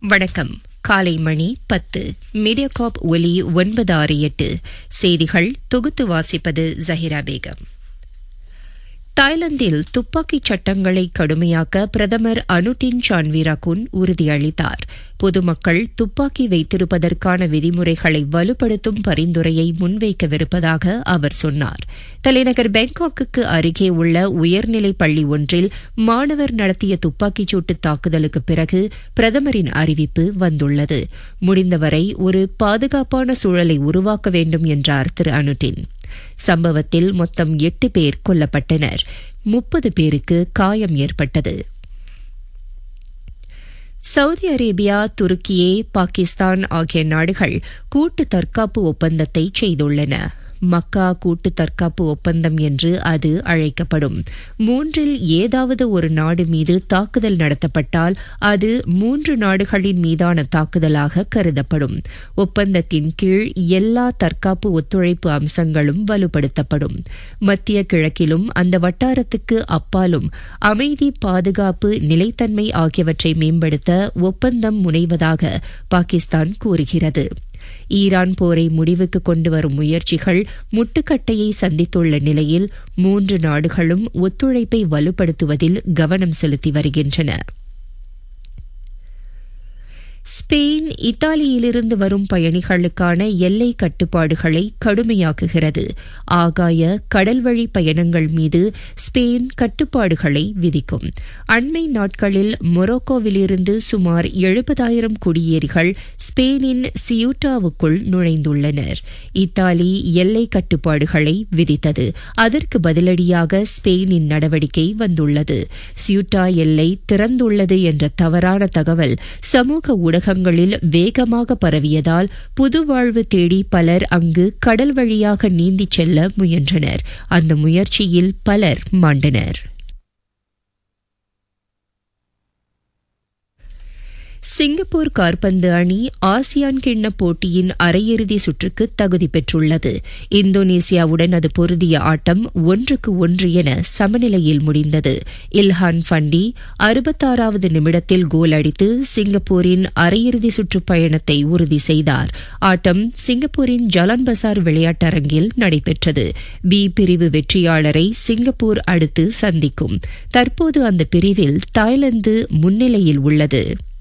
வணக்கம் காலை மணி பத்து மீடியாகாப் ஒலி ஒன்பது ஆறு எட்டு செய்திகள் தொகுத்து வாசிப்பது ஜஹிரா பேகம் தாய்லாந்தில் துப்பாக்கிச் சட்டங்களை கடுமையாக்க பிரதமர் அனுட்டின் சான்வீராகுன் உறுதியளித்தார் பொதுமக்கள் துப்பாக்கி வைத்திருப்பதற்கான விதிமுறைகளை வலுப்படுத்தும் பரிந்துரையை முன்வைக்கவிருப்பதாக அவர் சொன்னார் தலைநகர் பேங்காக்குக்கு அருகே உள்ள உயர்நிலை பள்ளி ஒன்றில் மாணவர் நடத்திய துப்பாக்கிச்சூட்டு தாக்குதலுக்கு பிறகு பிரதமரின் அறிவிப்பு வந்துள்ளது முடிந்தவரை ஒரு பாதுகாப்பான சூழலை உருவாக்க வேண்டும் என்றார் திரு அனுட்டின் சம்பவத்தில் மொத்தம் எட்டு பேர் கொல்லப்பட்டனர் முப்பது பேருக்கு காயம் ஏற்பட்டது சவுதி அரேபியா துருக்கியே பாகிஸ்தான் ஆகிய நாடுகள் கூட்டு தற்காப்பு ஒப்பந்தத்தை செய்துள்ளன மக்கா கூட்டு தற்காப்பு ஒப்பந்தம் என்று அது அழைக்கப்படும் மூன்றில் ஏதாவது ஒரு நாடு மீது தாக்குதல் நடத்தப்பட்டால் அது மூன்று நாடுகளின் மீதான தாக்குதலாக கருதப்படும் ஒப்பந்தத்தின் கீழ் எல்லா தற்காப்பு ஒத்துழைப்பு அம்சங்களும் வலுப்படுத்தப்படும் மத்திய கிழக்கிலும் அந்த வட்டாரத்துக்கு அப்பாலும் அமைதி பாதுகாப்பு நிலைத்தன்மை ஆகியவற்றை மேம்படுத்த ஒப்பந்தம் முனைவதாக பாகிஸ்தான் கூறுகிறது ஈரான் போரை முடிவுக்கு கொண்டு வரும் முயற்சிகள் முட்டுக்கட்டையை சந்தித்துள்ள நிலையில் மூன்று நாடுகளும் ஒத்துழைப்பை வலுப்படுத்துவதில் கவனம் செலுத்தி வருகின்றன ஸ்பெயின் இத்தாலியிலிருந்து வரும் பயணிகளுக்கான எல்லை கட்டுப்பாடுகளை கடுமையாக்குகிறது ஆகாய கடல்வழி பயணங்கள் மீது ஸ்பெயின் கட்டுப்பாடுகளை விதிக்கும் அண்மை நாட்களில் மொரோக்கோவிலிருந்து சுமார் எழுபதாயிரம் குடியேறிகள் ஸ்பெயினின் சியூட்டாவுக்குள் நுழைந்துள்ளனர் இத்தாலி எல்லை கட்டுப்பாடுகளை விதித்தது அதற்கு பதிலடியாக ஸ்பெயினின் நடவடிக்கை வந்துள்ளது சியூட்டா எல்லை திறந்துள்ளது என்ற தவறான தகவல் சமூக ஊடகங்களில் வேகமாக பரவியதால் புதுவாழ்வு தேடி பலர் அங்கு கடல் வழியாக நீந்திச் செல்ல முயன்றனர் அந்த முயற்சியில் பலர் மாண்டனர் சிங்கப்பூர் கார்பந்து அணி ஆசியான் கிண்ண போட்டியின் அரையிறுதி சுற்றுக்கு தகுதி பெற்றுள்ளது இந்தோனேசியாவுடன் அது பொருதிய ஆட்டம் ஒன்றுக்கு ஒன்று என சமநிலையில் முடிந்தது இல்ஹான் ஃபண்டி அறுபத்தாறாவது நிமிடத்தில் கோல் அடித்து சிங்கப்பூரின் அரையிறுதி சுற்றுப்பயணத்தை உறுதி செய்தார் ஆட்டம் சிங்கப்பூரின் ஜலான் பசார் விளையாட்டரங்கில் நடைபெற்றது பி பிரிவு வெற்றியாளரை சிங்கப்பூர் அடுத்து சந்திக்கும் தற்போது அந்த பிரிவில் தாய்லாந்து முன்னிலையில் உள்ளது